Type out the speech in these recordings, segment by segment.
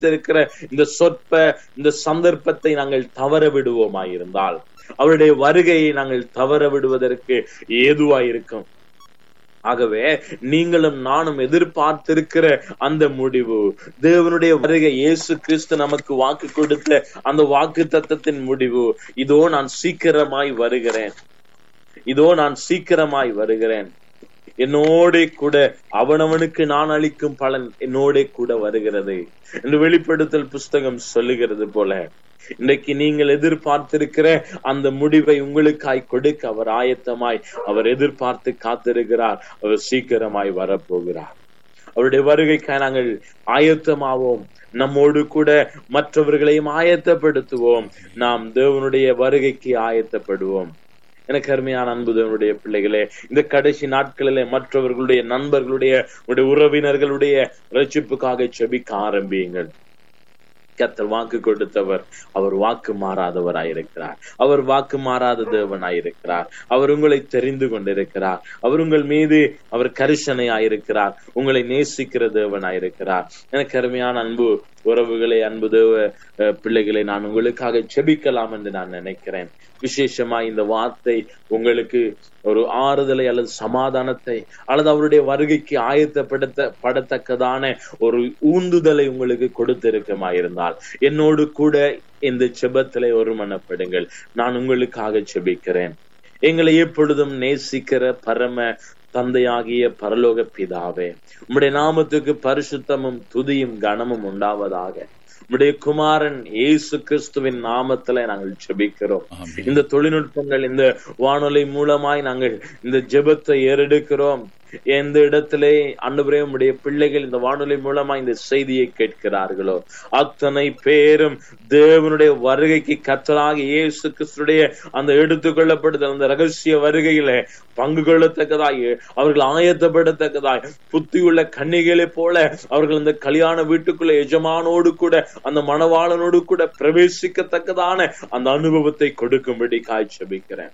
இருக்கிற இந்த சொற்ப இந்த சந்தர்ப்பத்தை நாங்கள் தவற விடுவோமாயிருந்தால் அவருடைய வருகையை நாங்கள் தவற விடுவதற்கு ஏதுவாயிருக்கும் ஆகவே நீங்களும் நானும் எதிர்பார்த்திருக்கிற அந்த முடிவு தேவனுடைய வருகை இயேசு கிறிஸ்து நமக்கு வாக்கு கொடுத்த அந்த வாக்கு தத்தத்தின் முடிவு இதோ நான் சீக்கிரமாய் வருகிறேன் இதோ நான் சீக்கிரமாய் வருகிறேன் என்னோட கூட அவனவனுக்கு நான் அளிக்கும் பலன் என்னோட கூட வருகிறது என்று வெளிப்படுத்தல் புஸ்தகம் சொல்லுகிறது போல இன்றைக்கு நீங்கள் எதிர்பார்த்திருக்கிற அந்த முடிவை உங்களுக்காய் கொடுக்க அவர் ஆயத்தமாய் அவர் எதிர்பார்த்து காத்திருக்கிறார் அவர் சீக்கிரமாய் வரப்போகிறார் அவருடைய வருகைக்காய் நாங்கள் ஆயத்தமாவோம் நம்மோடு கூட மற்றவர்களையும் ஆயத்தப்படுத்துவோம் நாம் தேவனுடைய வருகைக்கு ஆயத்தப்படுவோம் எனக்கு அருமையான அன்புதவனுடைய பிள்ளைகளே இந்த கடைசி நாட்களிலே மற்றவர்களுடைய நண்பர்களுடைய உடைய உறவினர்களுடைய ரட்சிப்புக்காக செபிக்க ஆரம்பியுங்கள் கத்தர் வாக்கு கொடுத்தவர் அவர் வாக்கு மாறாதவராயிருக்கிறார் அவர் வாக்கு மாறாத தேவனாயிருக்கிறார் அவர் உங்களை தெரிந்து கொண்டிருக்கிறார் அவர் உங்கள் மீது அவர் கரிசனையாயிருக்கிறார் உங்களை நேசிக்கிற தேவனாயிருக்கிறார் எனக்கு அருமையான அன்பு உறவுகளை அன்பு தேவ பிள்ளைகளை நான் உங்களுக்காக செபிக்கலாம் என்று நான் நினைக்கிறேன் விசேஷமா இந்த வார்த்தை உங்களுக்கு ஒரு ஆறுதலை அல்லது சமாதானத்தை அல்லது அவருடைய வருகைக்கு ஆயத்தப்படுத்த படத்தக்கதான ஒரு ஊந்துதலை உங்களுக்கு கொடுத்திருக்கமாயிருந்தால் என்னோடு கூட இந்த செபத்திலே ஒருமனப்படுங்கள் நான் உங்களுக்காக செபிக்கிறேன் எங்களை எப்பொழுதும் நேசிக்கிற பரம தந்தையாகிய பரலோக பிதாவே உம்முடைய நாமத்துக்கு பரிசுத்தமும் துதியும் கனமும் உண்டாவதாக உடைய குமாரன் இயேசு கிறிஸ்துவின் நாமத்துல நாங்கள் ஜெபிக்கிறோம் இந்த தொழில்நுட்பங்கள் இந்த வானொலி மூலமாய் நாங்கள் இந்த ஜெபத்தை ஏறெடுக்கிறோம் எந்த இடத்திலே அன்றுபுரே உடைய பிள்ளைகள் இந்த வானொலி மூலமா இந்த செய்தியை கேட்கிறார்களோ அத்தனை பேரும் தேவனுடைய வருகைக்கு கத்தலாக இயேசு கிறிஸ்துடைய அந்த எடுத்துக்கொள்ளப்படுதல் அந்த ரகசிய வருகையில பங்கு கொள்ளத்தக்கதாய் அவர்கள் ஆயத்தப்படத்தக்கதாய் புத்தியுள்ள கன்னிகளை போல அவர்கள் இந்த கல்யாண வீட்டுக்குள்ள எஜமானோடு கூட அந்த மணவாளனோடு கூட பிரவேசிக்கத்தக்கதான அந்த அனுபவத்தை கொடுக்கும்படி காய்ச்சபிக்கிறேன்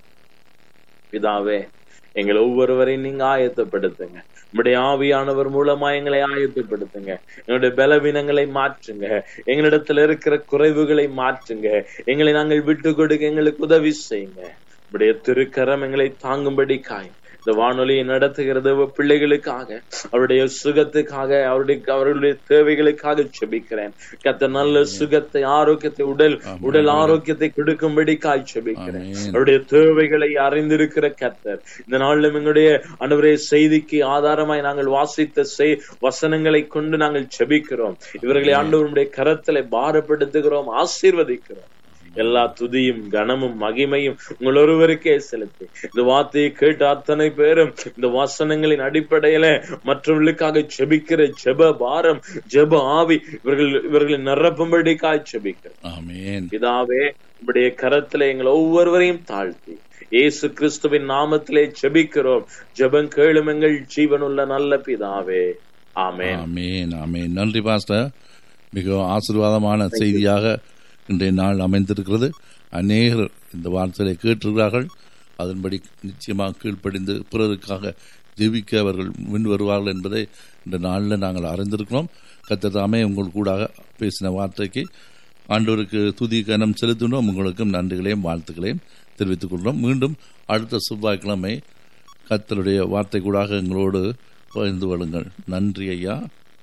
பிதாவே எங்களை ஒவ்வொருவரையும் நீங்க ஆயத்தப்படுத்துங்க நம்முடைய ஆவியானவர் மூலமா எங்களை ஆயத்தப்படுத்துங்க எங்களுடைய பலவீனங்களை மாற்றுங்க எங்களிடத்துல இருக்கிற குறைவுகளை மாற்றுங்க எங்களை நாங்கள் விட்டு கொடுக்க எங்களுக்கு உதவி செய்யுங்க நம்முடைய திருக்கரம் எங்களை தாங்கும்படி காய் இந்த வானொலியை நடத்துகிறது பிள்ளைகளுக்காக அவருடைய சுகத்துக்காக அவருடைய அவர்களுடைய தேவைகளுக்காக செபிக்கிறேன் கத்த நல்ல சுகத்தை ஆரோக்கியத்தை உடல் உடல் ஆரோக்கியத்தை கொடுக்கும்படி காய் செபிக்கிறேன் அவருடைய தேவைகளை அறிந்திருக்கிற கத்தர் இந்த நாளிலும் எங்களுடைய அன்றைய செய்திக்கு ஆதாரமாய் நாங்கள் வாசித்த செய் வசனங்களை கொண்டு நாங்கள் செபிக்கிறோம் இவர்களை ஆண்டவருடைய கரத்திலே பாரப்படுத்துகிறோம் ஆசீர்வதிக்கிறோம் எல்லா துதியும் கனமும் மகிமையும் உங்கள் ஒருவருக்கே செலுத்தி இந்த வார்த்தையை கேட்ட அத்தனை பேரும் இந்த வசனங்களின் அடிப்படையில மற்றவர்களுக்காக செபிக்கிற ஜெப பாரம் ஜெப ஆவி இவர்கள் இவர்களை நிரப்பும்படிக்காய் செபிக்கிறேன் இதாவே உங்களுடைய கரத்துல எங்களை ஒவ்வொருவரையும் தாழ்த்தி இயேசு கிறிஸ்துவின் நாமத்திலே ஜெபிக்கிறோம் ஜெபம் கேளும் எங்கள் ஜீவனுள்ள நல்ல பிதாவே ஆமேன் ஆமேன் ஆமேன் நன்றி பாஸ்டர் மிகவும் ஆசீர்வாதமான செய்தியாக இன்றைய நாள் அமைந்திருக்கிறது அநேகர் இந்த வார்த்தையை கேட்டிருக்கிறார்கள் அதன்படி நிச்சயமாக கீழ்ப்படிந்து பிறருக்காக ஜெபிக்க அவர்கள் முன் வருவார்கள் என்பதை இந்த நாளில் நாங்கள் அறிந்திருக்கிறோம் கத்ததாமே உங்கள் கூட பேசின வார்த்தைக்கு ஆண்டவருக்கு துதி கனம் செலுத்தினோம் உங்களுக்கும் நன்றிகளையும் வாழ்த்துக்களையும் தெரிவித்துக் கொள்கிறோம் மீண்டும் அடுத்த செவ்வாய்க்கிழமை கத்தருடைய வார்த்தை கூடாக எங்களோடு பகிர்ந்து கொள்ளுங்கள் நன்றி ஐயா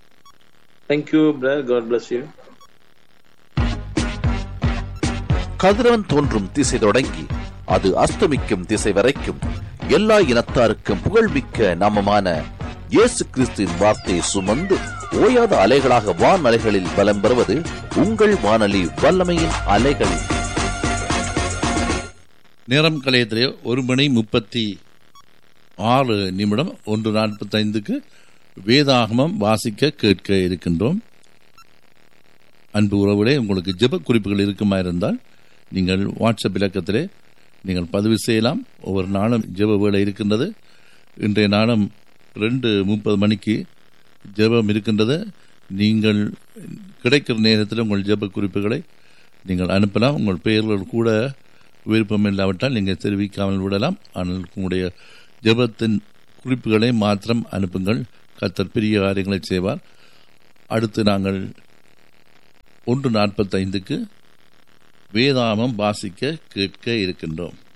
தேங்க்யூ காட் பிளஸ் யூ கதிரவன் தோன்றும் திசை தொடங்கி அது அஸ்தமிக்கும் திசை வரைக்கும் எல்லா இனத்தாருக்கும் புகழ்மிக்க நாமமான இயேசு கிறிஸ்துவின் வார்த்தையை சுமந்து ஓயாத அலைகளாக வான் அலைகளில் பலம் பெறுவது உங்கள் வானொலி வல்லமையின் அலைகள் நேரம் கலையத்திலே ஒரு மணி முப்பத்தி ஆறு நிமிடம் ஒன்று நாற்பத்தைந்துக்கு வேதாகமம் வாசிக்க கேட்க இருக்கின்றோம் அன்பு உறவுகளே உங்களுக்கு ஜெப குறிப்புகள் இருக்குமா இருந்தால் நீங்கள் வாட்ஸ்அப் இலக்கத்திலே நீங்கள் பதிவு செய்யலாம் ஒவ்வொரு நாளும் ஜெப வேலை இருக்கின்றது இன்றைய நாளும் ரெண்டு முப்பது மணிக்கு ஜெபம் இருக்கின்றது நீங்கள் கிடைக்கிற நேரத்தில் உங்கள் ஜெப குறிப்புகளை நீங்கள் அனுப்பலாம் உங்கள் பெயர்கள் கூட விருப்பம் இல்லாவிட்டால் நீங்கள் தெரிவிக்காமல் விடலாம் ஆனால் உங்களுடைய ஜெபத்தின் குறிப்புகளை மாத்திரம் அனுப்புங்கள் கத்தர் பெரிய காரியங்களை செய்வார் அடுத்து நாங்கள் ஒன்று நாற்பத்தைந்துக்கு வேதாமம் வாசிக்க கேட்க இருக்கின்றோம்